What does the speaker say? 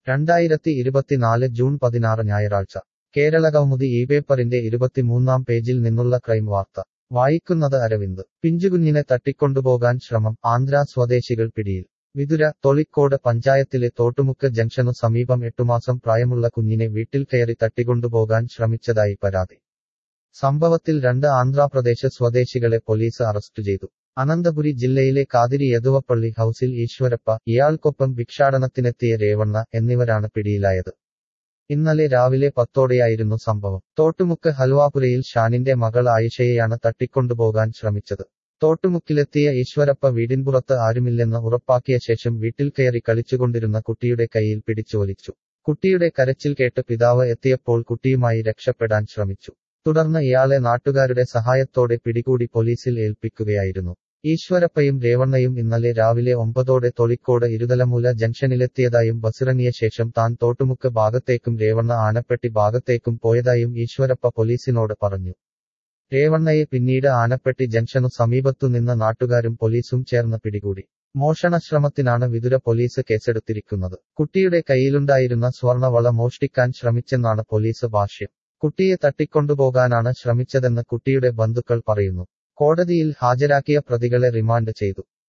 രണ്ടായിരത്തി ഇരുപത്തിനാല് ജൂൺ പതിനാറ് ഞായറാഴ്ച കേരളകൗമുദി ഈ പേപ്പറിന്റെ ഇരുപത്തിമൂന്നാം പേജിൽ നിന്നുള്ള ക്രൈം വാർത്ത വായിക്കുന്നത് അരവിന്ദ് പിഞ്ചുകുഞ്ഞിനെ തട്ടിക്കൊണ്ടുപോകാൻ ശ്രമം ആന്ധ്രാ സ്വദേശികൾ പിടിയിൽ വിതുര തൊളിക്കോട് പഞ്ചായത്തിലെ തോട്ടുമുക്ക് ജംഗ്ഷനു സമീപം എട്ടുമാസം പ്രായമുള്ള കുഞ്ഞിനെ വീട്ടിൽ കയറി തട്ടിക്കൊണ്ടുപോകാൻ ശ്രമിച്ചതായി പരാതി സംഭവത്തിൽ രണ്ട് ആന്ധ്രാപ്രദേശ് സ്വദേശികളെ പോലീസ് അറസ്റ്റ് ചെയ്തു അനന്തപുരി ജില്ലയിലെ കാതിരി യദുവപ്പള്ളി ഹൌസിൽ ഈശ്വരപ്പ ഇയാൾക്കൊപ്പം ഭിക്ഷാടനത്തിനെത്തിയ രേവണ്ണ എന്നിവരാണ് പിടിയിലായത് ഇന്നലെ രാവിലെ പത്തോടെയായിരുന്നു സംഭവം തോട്ടുമുക്ക് ഹൽവാപുരയിൽ ഷാനിന്റെ മകൾ ആയിഷയെയാണ് തട്ടിക്കൊണ്ടുപോകാൻ ശ്രമിച്ചത് തോട്ടുമുക്കിലെത്തിയ ഈശ്വരപ്പ വീടിൻപുറത്ത് ആരുമില്ലെന്ന് ഉറപ്പാക്കിയ ശേഷം വീട്ടിൽ കയറി കളിച്ചുകൊണ്ടിരുന്ന കുട്ടിയുടെ കയ്യിൽ പിടിച്ചുവലിച്ചു കുട്ടിയുടെ കരച്ചിൽ കേട്ട് പിതാവ് എത്തിയപ്പോൾ കുട്ടിയുമായി രക്ഷപ്പെടാൻ ശ്രമിച്ചു തുടർന്ന് ഇയാളെ നാട്ടുകാരുടെ സഹായത്തോടെ പിടികൂടി പോലീസിൽ ഏൽപ്പിക്കുകയായിരുന്നു ഈശ്വരപ്പയും രേവണ്ണയും ഇന്നലെ രാവിലെ ഒമ്പതോടെ തൊളിക്കോട് ഇരുതലമൂല ജംഗ്ഷനിലെത്തിയതായും ബസിറങ്ങിയ ശേഷം താൻ തോട്ടുമുക്ക് ഭാഗത്തേക്കും രേവണ്ണ ആനപ്പെട്ടി ഭാഗത്തേക്കും പോയതായും ഈശ്വരപ്പ പോലീസിനോട് പറഞ്ഞു രേവണ്ണയെ പിന്നീട് ആനപ്പെട്ടി ജംഗ്ഷനു സമീപത്തുനിന്ന് നാട്ടുകാരും പോലീസും ചേർന്ന് പിടികൂടി മോഷണശ്രമത്തിനാണ് വിതുര പോലീസ് കേസെടുത്തിരിക്കുന്നത് കുട്ടിയുടെ കയ്യിലുണ്ടായിരുന്ന സ്വർണവള മോഷ്ടിക്കാൻ ശ്രമിച്ചെന്നാണ് പോലീസ് ഭാഷ്യം കുട്ടിയെ തട്ടിക്കൊണ്ടുപോകാനാണ് ശ്രമിച്ചതെന്ന് കുട്ടിയുടെ ബന്ധുക്കൾ പറയുന്നു കോടതിയിൽ ഹാജരാക്കിയ പ്രതികളെ റിമാൻഡ് ചെയ്തു